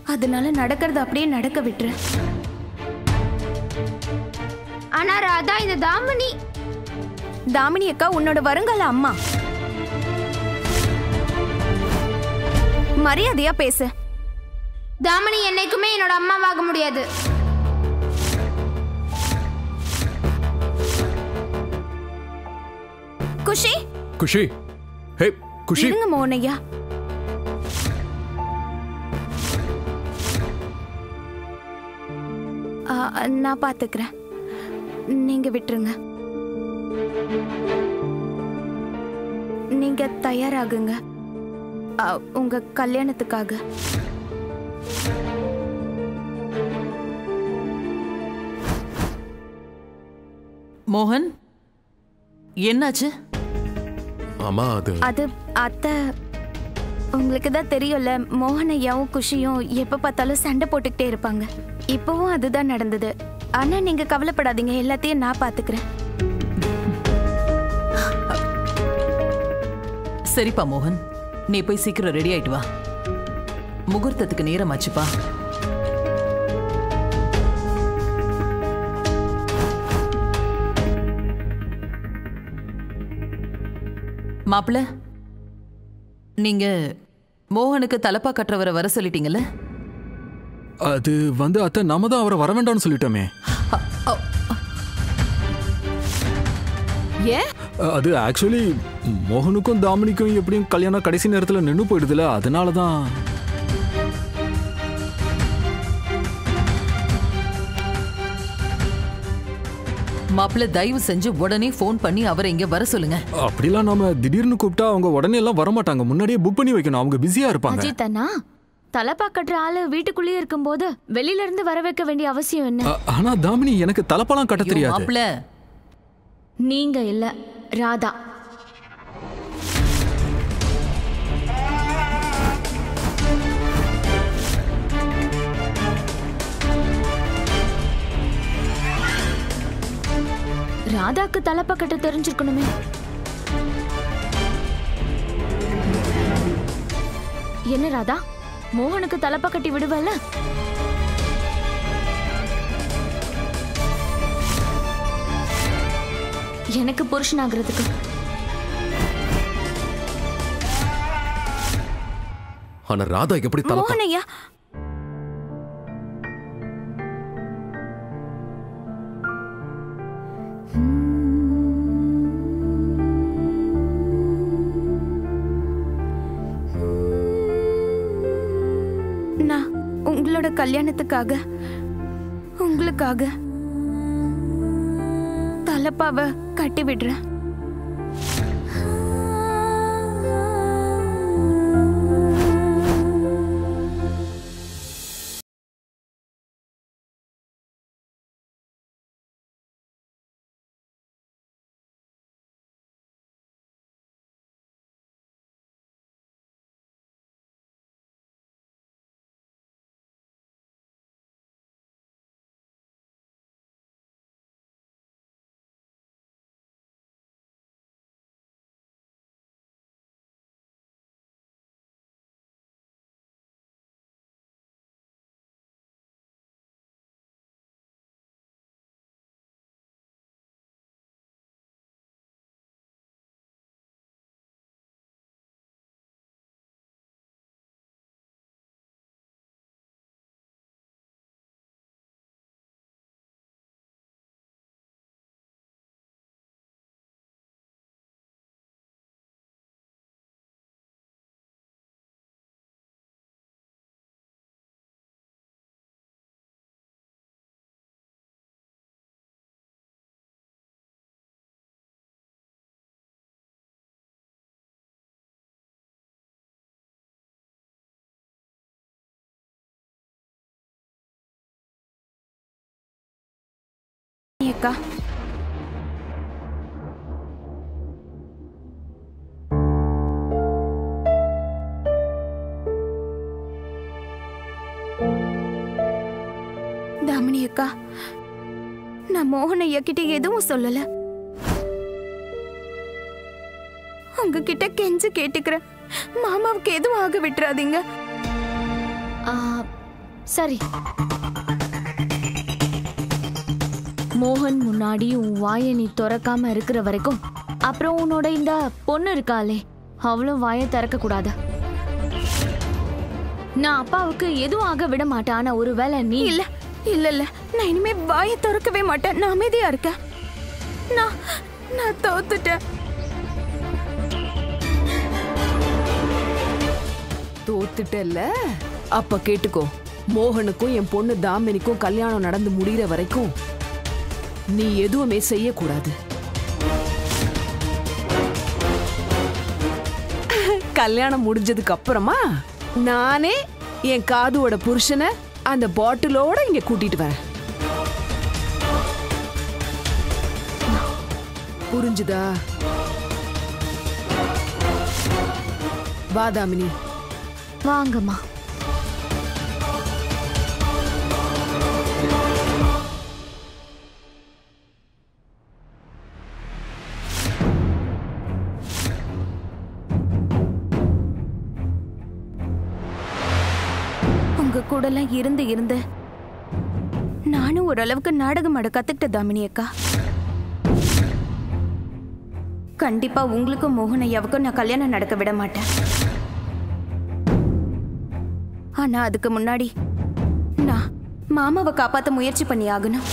அதனால நடக்கிறது அப்படியே நடக்க விட்டுரு ஆனா ராதா இந்த தாமினி தாமினி அக்கா உன்னோட வருங்கால அம்மா மரியாதையா பேசு தாமினி என்னைக்குமே என்னோட அம்மாவாக முடியாது குஷி குஷி ஹே குஷி இருங்க மோனையா ஆ, நான் பாத்துக்கிறேன் நீங்க விட்டுருங்க நீங்க தயாராகுங்க ஆ, உங்க கல்யாணத்துக்காக மோகன் என்னாச்சு ஆமா அது அது அத்தை உங்களுக்கு தான் தெரியும்ல மோகன் ஐயாவும் குஷியும் எப்ப பார்த்தாலும் சண்டை போட்டுக்கிட்டே இருப்பாங்க இப்பவும் அதுதான் நடந்தது ஆனா நீங்க கவலைப்படாதீங்க எல்லாத்தையும் நான் பாத்துக்கிறேன் சரிப்பா மோகன் நீ போய் சீக்கிரம் ரெடி ஆயிட்டு வா முகூர்த்தத்துக்கு நேரம் ஆச்சுப்பா மாப்பிள்ள நீங்க மோகனுக்கு தலப்பா கட்டுறவரை வர சொல்லிட்டீங்கல்ல அது வந்து அத்தை நாம தான் அவரை வர வேண்டாம்னு சொல்லிட்டோமே ஏன் அது ஆக்சுவலி மோகனுக்கும் தாமினிக்கும் எப்படியும் கல்யாணம் கடைசி நேரத்துல நின்று போயிடுதுல அதனால தான் மாப்பிள்ள தயவு செஞ்சு உடனே ஃபோன் பண்ணி அவரை இங்க வர சொல்லுங்க அப்படிலாம் நாம திடீர்னு கூப்பிட்டா அவங்க உடனே எல்லாம் வர மாட்டாங்க முன்னாடியே புக் பண்ணி வைக்கணும் அவங்க பிஸியா இருப்பாங்க அஜித் அண்ணா தலைப்பா கட்டுற ஆளு வீட்டுக்குள்ளேயே இருக்கும்போது வெளியில இருந்து வர வைக்க வேண்டிய அவசியம் என்ன அ- ஆனா தாமினி எனக்கு தலப்பெல்லாம் கட்ட ஐயோ, தெரியாது மாப்பிள்ள நீங்க இல்ல ராதா ராதாக்கு தலைப்பா கட்ட தெரிஞ்சிருக்கணுமே என்ன ராதா மோகனுக்கு தலைப்பா கட்டி விடுவல்ல எனக்கு புருஷனாகிறதுக்கு ஆனா ராதா எப்படி தலப்பா மோகனையா நான் உங்களோட கல்யாணத்துக்காக உங்களுக்காக தலப்பாவை கட்டி விடுறேன் அக்கா தாமினி அக்கா நான் மோகன் ஐயா கிட்ட எதுவும் சொல்லல உங்ககிட்ட கெஞ்சு கேட்டுக்கிறேன் மாமாவுக்கு எதுவும் ஆக விட்டுறாதீங்க ஆ, சரி மோகன் முன்னாடி உன் வாயை நீ திறக்காம இருக்கிற வரைக்கும் அப்புறம் உன்னோட இந்த பொண்ணு இருக்காளே அவளும் வாயை திறக்க கூடாது நான் அப்பாவுக்கு எதுவும் ஆக விட மாட்டேன் ஆனா ஒருவேளை நீ இல்ல இல்ல இல்ல நான் இனிமே வாயை திறக்கவே மாட்டேன் நான் அமைதியா இருக்கேன் நான் நான் தோத்துட்டேன் தோத்துட்டல்ல அப்ப கேட்டுக்கோ மோகனுக்கும் என் பொண்ணு தாமினிக்கும் கல்யாணம் நடந்து முடிகிற வரைக்கும் நீ எதுவுமே செய்யக்கூடாது கல்யாணம் முடிஞ்சதுக்கு அப்புறமா நானே என் காதுவோட புருஷனை அந்த பாட்டிலோட இங்க கூட்டிட்டு வரேன் புரிஞ்சுதா வா தாமினி வாங்கம்மா உங்க கூடலாம் இருந்து இருந்து நானும் ஓரளவுக்கு நாடகம் ஆட கத்துக்கிட்ட தாமினி அக்கா கண்டிப்பா உங்களுக்கும் மோகன் ஐயாவுக்கும் நான் கல்யாணம் நடக்க விட மாட்டேன் ஆனா அதுக்கு முன்னாடி நான் மாமாவை காப்பாத்த முயற்சி பண்ணி ஆகணும்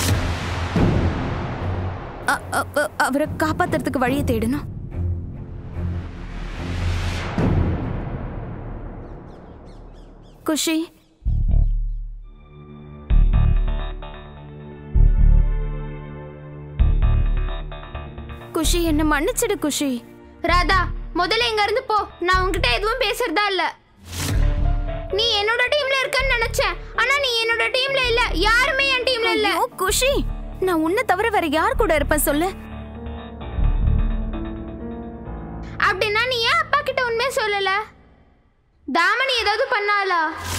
அ- அ- அ- அவரை காப்பாத்துறதுக்கு வழியை தேடணும் குஷி குஷி என்ன மன்னிச்சிடு குஷி ராதா முதல்ல இங்க இருந்து போ நான் உன்கிட்ட எதுவும் பேசுறதா இல்ல நீ என்னோட டீம்ல இருக்கன்னு நினைச்சேன் ஆனா நீ என்னோட டீம்ல இல்ல யாருமே என் டீம்ல இல்ல ஐயோ குஷி நான் உன்னை தவிர வேற யார் கூட இருப்பேன் சொல்லு அப்படின்னா நீ ஏன் அப்பா கிட்ட உண்மையை சொல்லல தாமனி ஏதாவது பண்ணாளா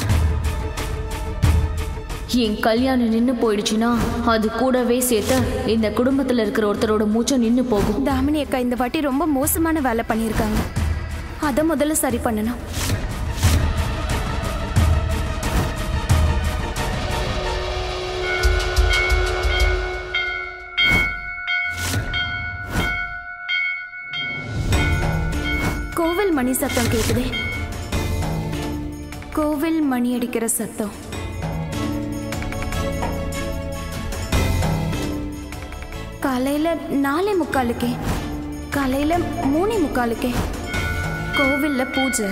என் கல்யாணம் நின்னு போயிடுச்சுன்னா அது கூடவே சேர்த்து இந்த குடும்பத்துல இருக்கிற ஒருத்தரோட மூச்சும் நின்னு போகும் தாமினி அக்கா இந்த வாட்டி ரொம்ப மோசமான வேலை பண்ணியிருக்காங்க அதை முதல்ல சரி பண்ணணும் கோவில் மணி சத்தம் கேக்குதே கோவில் மணி அடிக்கிற சத்தம் காலையில நாலே முக்காலுக்கே காலையில மூணே முக்காலுக்கே கோவில்ல பூஜை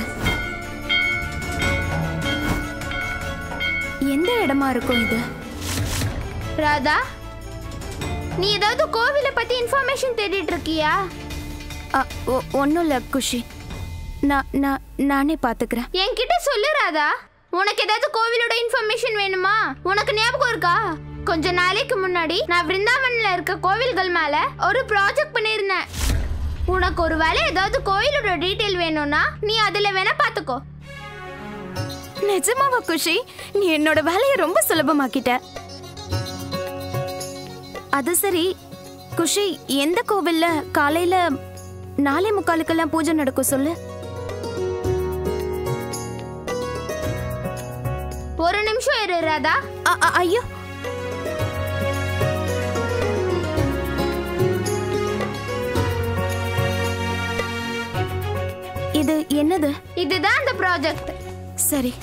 எந்த இடமா இருக்கும் இது ராதா நீ ஏதாவது கோவிலை பத்தி இன்ஃபர்மேஷன் தேடிட்டு இருக்கியா ஒன்றும் இல்லை குஷி நான் நான் நானே பார்த்துக்கிறேன் என்கிட்ட சொல்லு ராதா உனக்கு ஏதாவது கோவிலோட இன்ஃபர்மேஷன் வேணுமா உனக்கு ஞாபகம் இருக்கா கொஞ்ச நாளைக்கு முன்னாடி நான் விருந்தாவன்ல இருக்க கோவில்கள் மேல ஒரு ப்ராஜெக்ட் பண்ணியிருந்தேன் உனக்கு ஒரு வேளை ஏதாவது கோயிலோட டீட்டெயில் வேணும்னா நீ அதுல வேணா பாத்துக்கோ நிஜமாவா குஷி நீ என்னோட வேலையை ரொம்ப சுலபமாக்கிட்ட அது சரி குஷி எந்த கோவில்ல காலையில நாலே முக்காலுக்கெல்லாம் பூஜை நடக்கும் சொல்லு ஒரு நிமிஷம் இரு ராதா அ- அ- ஐயோ இது என்னது இதுதான் அந்த ப்ராஜெக்ட் சரி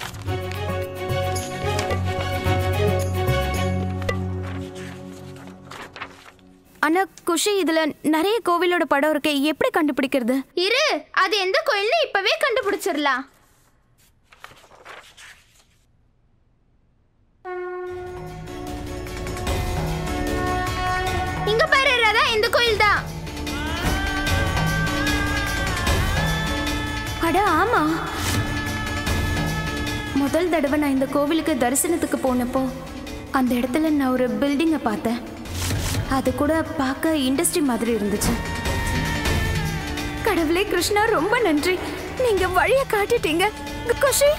ஆனா குஷி இதுல நிறைய கோவிலோட படம் இருக்கு எப்படி கண்டுபிடிக்கிறது இரு அது எந்த கோயில்னு இப்பவே கண்டுபிடிச்சிடலாம் இங்க பாரு ராதா இந்த கோயில் தான் அட ஆமா முதல் தடவை நான் இந்த கோவிலுக்கு தரிசனத்துக்கு போனப்போ அந்த இடத்துல நான் ஒரு பில்டிங்கை பார்த்தேன் அது கூட பார்க்க இண்டஸ்ட்ரி மாதிரி இருந்துச்சு கடவுளே கிருஷ்ணா ரொம்ப நன்றி நீங்க வழிய காட்டிட்டீங்க குஷி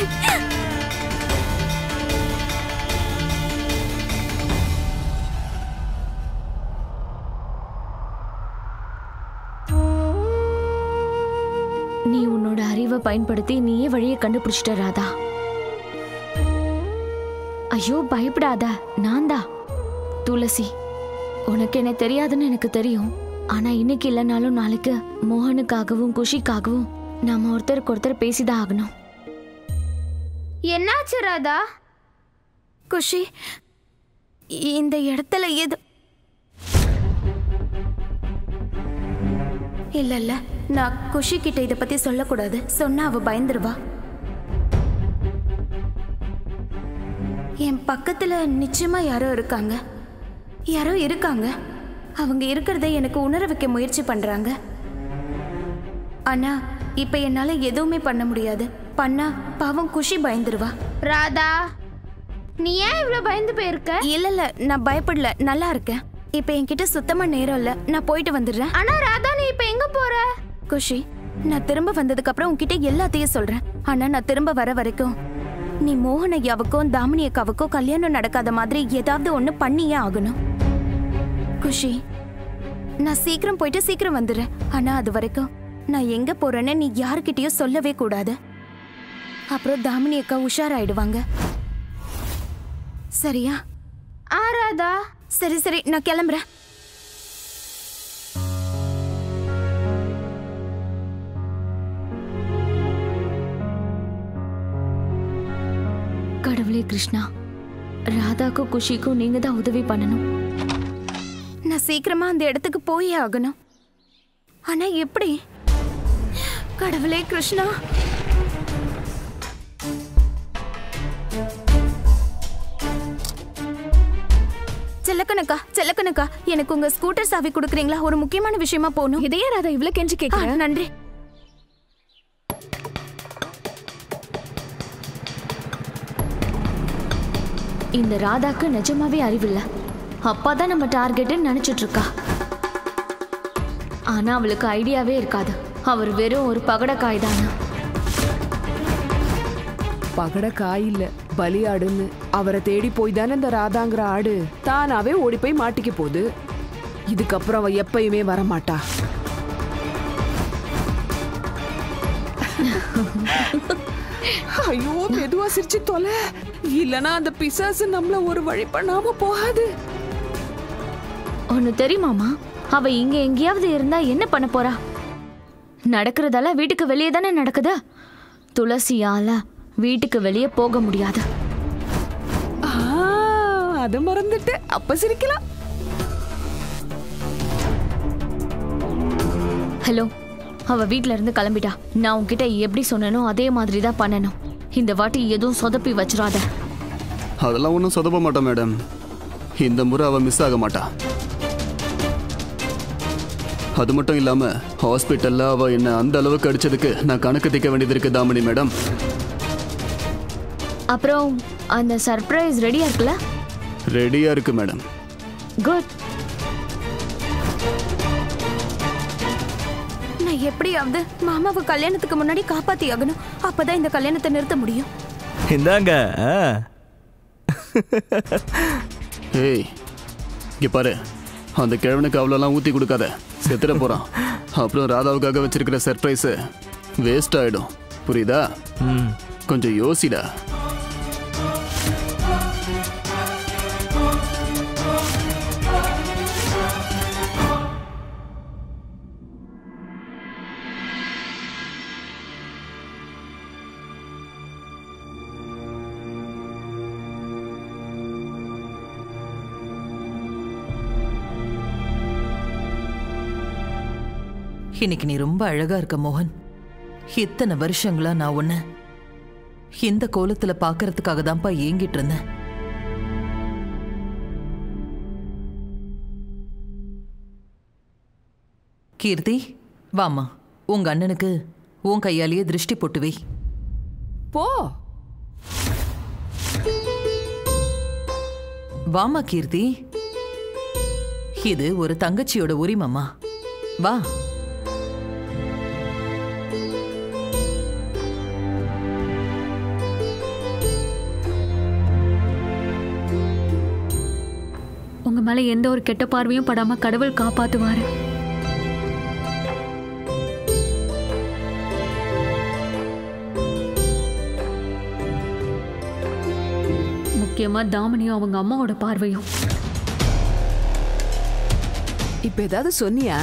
நீ உன்னோட அறிவை பயன்படுத்தி நீயே வழியை கண்டுபிடிச்சிட்ட ராதா ஐயோ பயப்படாத நான் தான் துளசி உனக்கு என்ன தெரியாதுன்னு எனக்கு தெரியும் ஆனா இன்னைக்கு இல்லைனாலும் நாளைக்கு மோகனுக்காகவும் குஷிக்காகவும் நாம ஒருத்தருக்கு ஒருத்தர் பேசிதான் ஆகணும் என்னாச்சு ராதா குஷி இந்த இடத்துல எது இல்ல இல்ல நான் குஷி கிட்ட இத பத்தி சொல்லக்கூடாது சொன்னா அவ பயந்துருவா என் பக்கத்துல நிச்சயமா யாரோ இருக்காங்க யாரோ இருக்காங்க அவங்க இருக்கிறத எனக்கு உணர வைக்க முயற்சி பண்றாங்க ஆனா இப்ப என்னால எதுவுமே பண்ண முடியாது பண்ணா பாவம் குஷி பயந்துருவா ராதா நீ ஏன் இவ்வளவு பயந்து போயிருக்க இல்ல இல்ல நான் பயப்படல நல்லா இருக்கேன் இப்ப என்கிட்ட சுத்தமா நேரம் இல்ல நான் போயிட்டு வந்துடுறேன் ஆனா ராதா நீ இப்ப எங்க போற குஷி நான் திரும்ப வந்ததுக்கு அப்புறம் உன்கிட்ட எல்லாத்தையும் சொல்றேன் ஆனா நான் திரும்ப வர வரைக்கும் நீ மோகன் ஐயாவுக்கும் தாமினி அக்காவுக்கும் கல்யாணம் நடக்காத மாதிரி ஏதாவது ஒண்ணு பண்ணியே ஆகணும் குஷி நான் சீக்கிரம் போயிட்டு சீக்கிரம் வந்துடுறேன் ஆனா அது வரைக்கும் நான் எங்க போறேன்னு நீ யாருக்கிட்டயும் சொல்லவே கூடாது அப்புறம் தாமினி அக்கா உஷாராயிடுவாங்க சரியா ஆ ராதா சரி சரி நான் கிளம்புறேன் கடவுளே கிருஷ்ணா ராதாக்கும் குஷிக்கும் நீங்க தான் உதவி பண்ணணும் நான் சீக்கிரமா அந்த இடத்துக்கு போயே ஆகணும் ஆனா எப்படி கடவுளே கிருஷ்ணா செல்லக்கணக்கா செல்லக்கணக்கா எனக்கு உங்க ஸ்கூட்டர் சாவி கொடுக்குறீங்களா ஒரு முக்கியமான விஷயமா போகணும் இதையே ராதா இவ்வளவு கெஞ்சி ஆ, நன்றி இந்த ராதாக்கு நிஜமாவே அறிவில்ல அப்பா தான் நம்ம டார்கெட்னு நினைச்சிட்டு இருக்கா ஆனா அவளுக்கு ஐடியாவே இருக்காது அவர் வெறும் ஒரு பகடக்காய் தானா பகட காய் இல்ல பலியாடுன்னு அவரை தேடி போய் தானே இந்த ராதாங்கிற ஆடு தானாவே ஓடி போய் மாட்டிக்க போகுது இதுக்கப்புறம் அவ எப்பயுமே வரமாட்டா ஐயோ மெதுவா சிரிச்சு தொலை இல்லனா அந்த பிசாசு நம்மள ஒரு வழி பண்ணாம போகாது ஒன்னு தெரியுமாமா அவ இங்க எங்கேயாவது இருந்தா என்ன பண்ண போறா நடக்கிறதெல்லாம் வீட்டுக்கு வெளியே தானே நடக்குது துளசியால வீட்டுக்கு வெளியே போக முடியாது ஆ, அத மறந்துட்டு அப்ப சிரிக்கலாம் ஹலோ அவ வீட்ல இருந்து கிளம்பிட்டா நான் உன்கிட்ட எப்படி சொன்னனோ அதே மாதிரி தான் பண்ணணும் இந்த வாட்டி எதுவும் சொதப்பி வச்சிடாத அதெல்லாம் ஒன்றும் சொதப்ப மாட்டோம் மேடம் இந்த முறை அவ மிஸ் ஆக மாட்டா அது மட்டும் இல்லாம ஹாஸ்பிட்டல்ல அவ என்ன அந்த அளவுக்கு அடிச்சதுக்கு நான் கணக்கு திக்க வேண்டியது இருக்கு தாமினி மேடம் அப்புறம் அந்த சர்ப்ரைஸ் ரெடியா இருக்குல்ல ரெடியா இருக்கு மேடம் குட் நான் எப்படியாவது மாமாவை கல்யாணத்துக்கு முன்னாடி காப்பாத்தி ஆகணும் அப்பதான் இந்த கல்யாணத்தை நிறுத்த முடியும் இந்தாங்க ஆ. ஏய் இங்க பாரு அந்த கிழவனுக்கு அவ்வளோலாம் ஊத்தி கொடுக்காத செத்துட போறான் அப்புறம் ராதாவுக்காக வச்சிருக்கிற சர்ப்ரைஸ் வேஸ்ட் ஆயிடும் புரியுதா ம் கொஞ்சம் யோசிடா இன்னைக்கு நீ ரொம்ப அழகா இருக்க மோகன் இத்தனை வருஷங்களா நான் உன்னை இந்த கோலத்துல பாக்குறதுக்காக தான்ப்பா ஏங்கிட்டு இருந்தேன் கீர்த்தி வாம்மா உங்க அண்ணனுக்கு உன் கையாலேயே திருஷ்டி போட்டு வை போ வாமா கீர்த்தி இது ஒரு தங்கச்சியோட உரிமம்மா வா உங்க மேல எந்த ஒரு கெட்ட பார்வையும் படாம கடவுள் காப்பாத்துவாரு முக்கியமா தாமினியும் அவங்க அம்மாவோட பார்வையும் இப்ப ஏதாவது சொன்னியா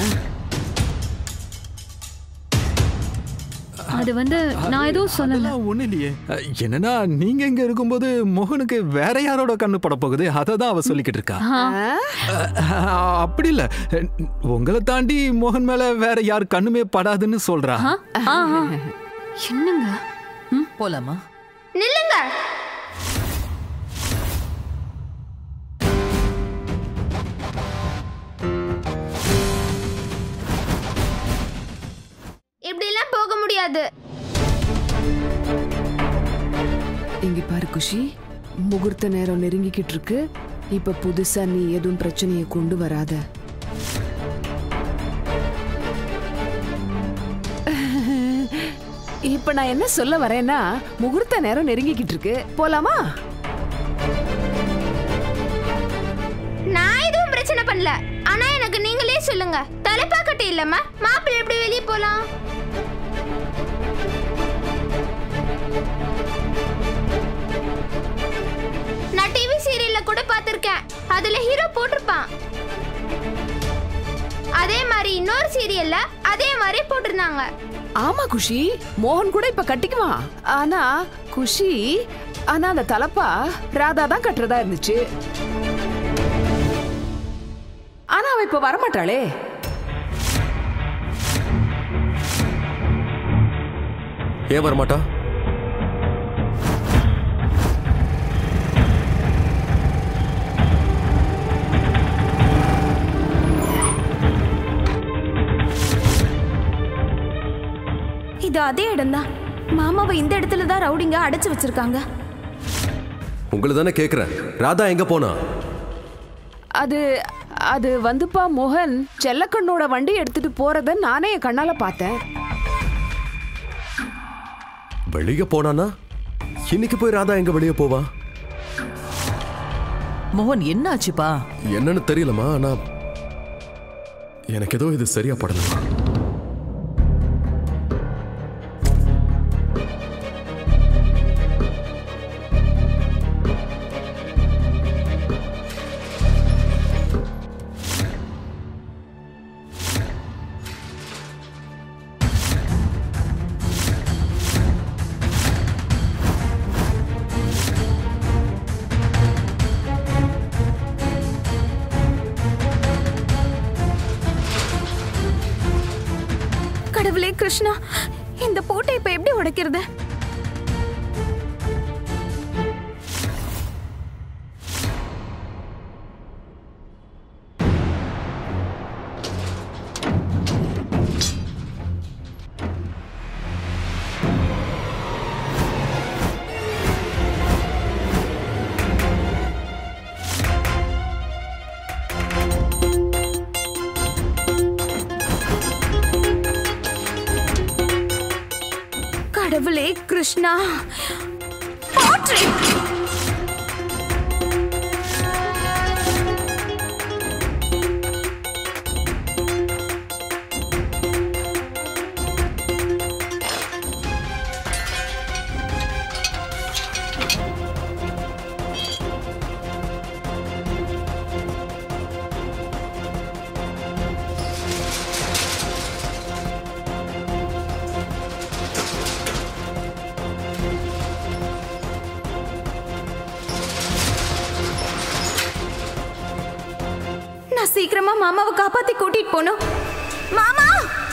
அது வந்து நான் எதுவும் சொல்லல அதெல்லாம் ஒண்ணு இல்லையே அஹ், என்னன்னா நீங்க இங்க இருக்கும்போது மோகனுக்கு வேற யாரோட கண்ணு பட போகுது அதை தான் அவ சொல்லிக்கிட்டு இருக்கா அஹ், அப்படி இல்ல உங்களை தாண்டி மோகன் மேல வேற யார் கண்ணுமே படாதுன்னு சொல்றா ஆ, ஆ, ஆ. என்னங்க போலாமா நில்லுங்க இப்படிலாம் போக முடியாது இங்க பாரு குஷி முகூர்த்த நேரம் நெருங்கிக்கிட்டு இருக்கு இப்ப புதுசா நீ எதுவும் பிரச்சனையை கொண்டு வராத இப்ப நான் என்ன சொல்ல வரேன்னா முகூர்த்த நேரம் நெருங்கிக்கிட்டு இருக்கு போலாமா நான் எதுவும் பிரச்சனை பண்ணல ஆனா எனக்கு நீங்களே சொல்லுங்க தலைப்பாக்கட்டு இல்லம்மா மாப்பிள்ளை எப்படி வெளியே போலாம் நான் டிவி சீரியல்ல கூட பார்த்திருக்கேன் அதுல ஹீரோ போட்டிருப்பான் அதே மாதிரி இன்னொரு சீரியல்ல அதே மாதிரி போட்டிருந்தாங்க ஆமா குஷி மோகன் கூட இப்ப கட்டிக்குவான் ஆனா குஷி ஆனா அந்த தலப்பா ராதா தான் கட்டுறதா இருந்துச்சு ஆனா அவ இப்ப வரமாட்டாளே ஏன் வரமாட்டா இது அதே இடம்தான் மாமாவை இந்த இடத்துல தான் ரவுடிங்க அடைச்சு வச்சிருக்காங்க உங்களை தானே கேட்குறேன் ராதா எங்க போனா அது அது வந்துப்பா மோகன் செல்லக்கண்ணோட வண்டி எடுத்துட்டு போறத நானே என் கண்ணால பார்த்தேன் வெளியே போனானா இன்னைக்கு போய் ராதா எங்க வெளியே போவா மோகன் என்ன ஆச்சுப்பா என்னன்னு தெரியலமா ஆனா எனக்கு ஏதோ இது சரியா படலமா கடவுளே கிருஷ்ணா இந்த போட்டை இப்ப எப்படி உடைக்கிறது கடவுளே கிருஷ்ணா போற்றி நான் சீக்கிரமா மாமாவை காப்பாத்தி கூட்டிட்டு போகணும் மாமா